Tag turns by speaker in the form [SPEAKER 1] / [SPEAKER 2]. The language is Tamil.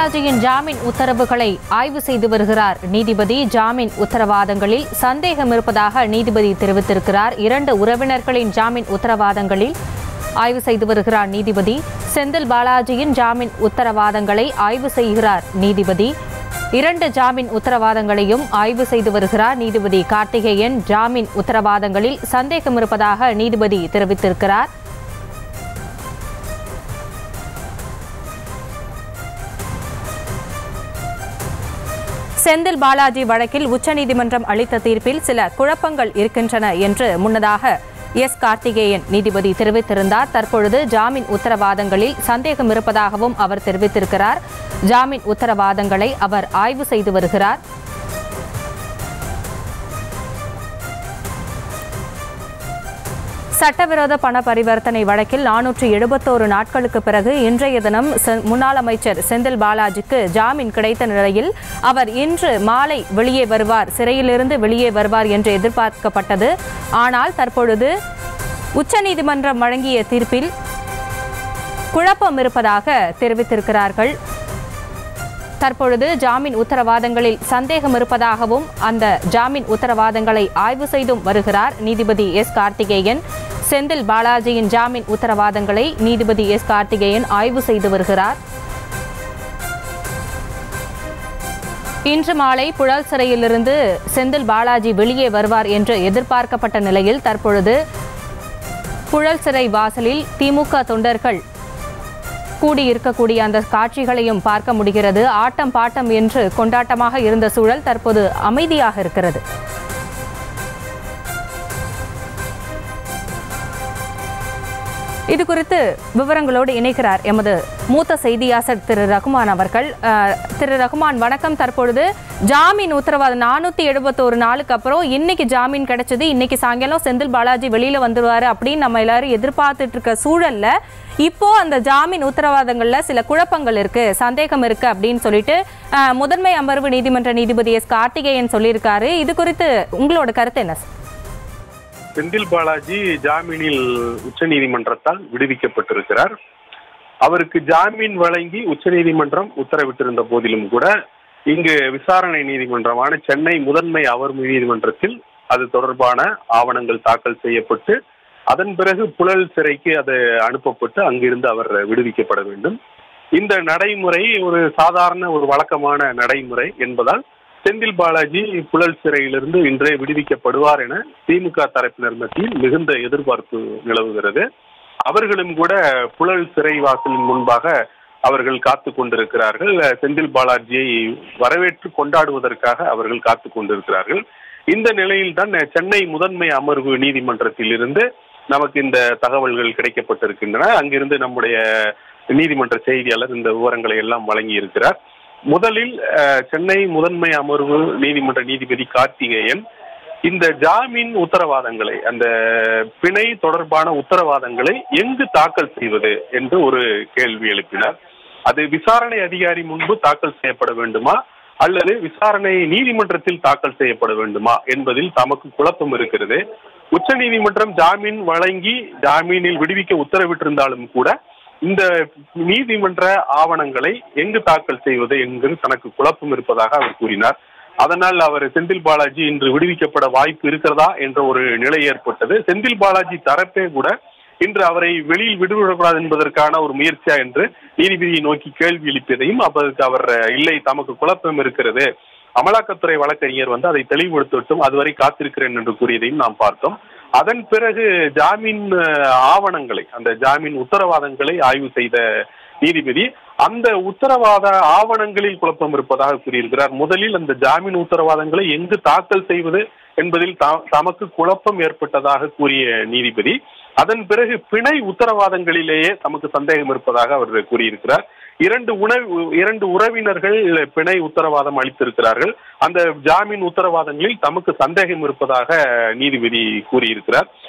[SPEAKER 1] பாலாஜியின் ஜாமீன் உத்தரவுகளை ஆய்வு செய்து வருகிறார் நீதிபதி ஜாமீன் உத்தரவாதங்களில் சந்தேகம் இருப்பதாக நீதிபதி தெரிவித்திருக்கிறார் இரண்டு உறவினர்களின் ஜாமீன் உத்தரவாதங்களில் ஆய்வு செய்து வருகிறார் நீதிபதி செந்தில் பாலாஜியின் ஜாமீன் உத்தரவாதங்களை ஆய்வு செய்கிறார் நீதிபதி இரண்டு ஜாமீன் உத்தரவாதங்களையும் ஆய்வு செய்து வருகிறார் நீதிபதி கார்த்திகேயன் ஜாமீன் உத்தரவாதங்களில் சந்தேகம் இருப்பதாக நீதிபதி தெரிவித்திருக்கிறார் செந்தில் பாலாஜி வழக்கில் உச்சநீதிமன்றம் அளித்த தீர்ப்பில் சில குழப்பங்கள் இருக்கின்றன என்று முன்னதாக எஸ் கார்த்திகேயன் நீதிபதி தெரிவித்திருந்தார் தற்பொழுது ஜாமீன் உத்தரவாதங்களில் சந்தேகம் இருப்பதாகவும் அவர் தெரிவித்திருக்கிறார் ஜாமீன் உத்தரவாதங்களை அவர் ஆய்வு செய்து வருகிறார் சட்டவிரோத பண பரிவர்த்தனை வழக்கில் நானூற்று எழுபத்தோரு நாட்களுக்கு பிறகு இன்றைய தினம் செ- முன்னாள் அமைச்சர் செந்தில் பாலாஜிக்கு ஜாமீன் கிடைத்த நிலையில் அவர் இன்று மாலை வெளியே வருவார் சிறையிலிருந்து வெளியே வருவார் என்று எதிர்பார்க்கப்பட்டது ஆனால் தற்பொழுது உச்சநீதிமன்றம் வழங்கிய தீர்ப்பில் குழப்பம் இருப்பதாக தெரிவித்திருக்கிறார்கள் தற்பொழுது ஜாமீன் உத்தரவாதங்களில் சந்தேகம் இருப்பதாகவும் அந்த ஜாமீன் உத்தரவாதங்களை ஆய்வு செய்தும் வருகிறார் நீதிபதி எஸ் கார்த்திகேயன் செந்தில் பாலாஜியின் ஜாமீன் உத்தரவாதங்களை நீதிபதி எஸ் கார்த்திகேயன் ஆய்வு செய்து வருகிறார் இன்று மாலை புழல் சிறையிலிருந்து செந்தில் பாலாஜி வெளியே வருவார் என்று எதிர்பார்க்கப்பட்ட நிலையில் தற்பொழுது புழல் சிறை வாசலில் திமுக தொண்டர்கள் கூடியிருக்கக்கூடிய அந்த காட்சிகளையும் பார்க்க முடிகிறது ஆட்டம் பாட்டம் என்று கொண்டாட்டமாக இருந்த சூழல் தற்போது அமைதியாக இருக்கிறது இது குறித்து விவரங்களோடு இணைக்கிறார் எமது மூத்த செய்தியாளர் திரு ரகுமான் அவர்கள் அஹ், திரு ரகுமான் வணக்கம் தற்பொழுது ஜாமீன் உத்தரவாதம் நானூத்தி எழுபத்தோரு நாளுக்கு அப்புறம் இன்னைக்கு ஜாமீன் கிடைச்சது இன்னைக்கு சாயங்காலம் செந்தில் பாலாஜி வெளியில வந்துருவாரு அப்படின்னு நம்ம எல்லாரும் எதிர்பார்த்துட்டு இருக்க சூழல்ல இப்போ அந்த ஜாமீன் உத்தரவாதங்கள்ல சில குழப்பங்கள் இருக்கு சந்தேகம் இருக்கு அப்படின்னு சொல்லிட்டு அஹ், முதன்மை அமர்வு நீதிமன்ற நீதிபதி எஸ் கார்த்திகேயன் சொல்லியிருக்காரு இது குறித்து உங்களோட கருத்து என்ன சார்?
[SPEAKER 2] செந்தில் பாலாஜி ஜாமீனில் உச்சநீதிமன்றத்தால் விடுவிக்கப்பட்டிருக்கிறார் அவருக்கு ஜாமீன் வழங்கி உச்சநீதிமன்றம் உத்தரவிட்டிருந்த போதிலும் கூட இங்கு விசாரணை நீதிமன்றமான சென்னை முதன்மை அமர்வு நீதிமன்றத்தில் அது தொடர்பான ஆவணங்கள் தாக்கல் செய்யப்பட்டு அதன் பிறகு புழல் சிறைக்கு அது அனுப்பப்பட்டு அங்கிருந்து அவர் விடுவிக்கப்பட வேண்டும் இந்த நடைமுறை ஒரு சாதாரண ஒரு வழக்கமான நடைமுறை என்பதால் செந்தில் பாலாஜி புழல் சிறையிலிருந்து இன்றே விடுவிக்கப்படுவார் என திமுக தரப்பினர் மத்தியில் மிகுந்த எதிர்பார்ப்பு நிலவுகிறது அவர்களும் கூட புழல் சிறை வாசலின் முன்பாக அவர்கள் காத்து கொண்டிருக்கிறார்கள் செந்தில் பாலாஜியை வரவேற்று கொண்டாடுவதற்காக அவர்கள் காத்து கொண்டிருக்கிறார்கள் இந்த நிலையில் தான் சென்னை முதன்மை அமர்வு நீதிமன்றத்தில் இருந்து நமக்கு இந்த தகவல்கள் கிடைக்கப்பட்டிருக்கின்றன அங்கிருந்து நம்முடைய நீதிமன்ற செய்தியாளர் இந்த விவரங்களை எல்லாம் வழங்கி இருக்கிறார் முதலில் அஹ், சென்னை முதன்மை அமர்வு நீதிமன்ற நீதிபதி கார்த்திகேயன் இந்த ஜாமீன் உத்தரவாதங்களை அந்த பிணை தொடர்பான உத்தரவாதங்களை எங்கு தாக்கல் செய்வது என்று ஒரு கேள்வி எழுப்பினார் அது விசாரணை அதிகாரி முன்பு தாக்கல் செய்யப்பட வேண்டுமா அல்லது விசாரணை நீதிமன்றத்தில் தாக்கல் செய்யப்பட வேண்டுமா என்பதில் தமக்கு குழப்பம் இருக்கிறது உச்சநீதிமன்றம் ஜாமீன் வழங்கி ஜாமீனில் விடுவிக்க உத்தரவிட்டிருந்தாலும் கூட இந்த நீதிமன்ற ஆவணங்களை எங்கு தாக்கல் செய்வது என்கிற தனக்கு குழப்பம் இருப்பதாக அவர் கூறினார் அதனால் அவர் செந்தில் பாலாஜி இன்று விடுவிக்கப்பட வாய்ப்பு இருக்கிறதா என்ற ஒரு நிலை ஏற்பட்டது செந்தில் பாலாஜி தரப்பே கூட இன்று அவரை வெளியில் விடுவிடக்கூடாது என்பதற்கான ஒரு முயற்சியா என்று நீதிபதியை நோக்கி கேள்வி எழுப்பியதையும் அப்போதுக்கு அவர் இல்லை தமக்கு குழப்பம் இருக்கிறது அமலாக்கத்துறை வழக்கறிஞர் வந்து அதை தெளிவுபடுத்தட்டும் அதுவரை காத்திருக்கிறேன் என்று கூறியதையும் நாம் பார்த்தோம் அதன் பிறகு ஜாமீன் அஹ், ஆவணங்களை அந்த ஜாமீன் உத்தரவாதங்களை ஆய்வு செய்த நீதிபதி அந்த உத்தரவாத ஆவணங்களில் குழப்பம் இருப்பதாக கூறியிருக்கிறார் முதலில் அந்த ஜாமீன் உத்தரவாதங்களை எங்கு தாக்கல் செய்வது என்பதில் த- தமக்கு குழப்பம் ஏற்பட்டதாக கூறிய நீதிபதி அதன் பிறகு பிணை உத்தரவாதங்களிலேயே தமக்கு சந்தேகம் இருப்பதாக அவர் கூறியிருக்கிறார் இரண்டு உணவு இரண்டு உறவினர்கள் பிணை உத்தரவாதம் அளித்திருக்கிறார்கள் அந்த ஜாமீன் உத்தரவாதங்களில் தமக்கு சந்தேகம் இருப்பதாக நீதிபதி கூறியிருக்கிறார்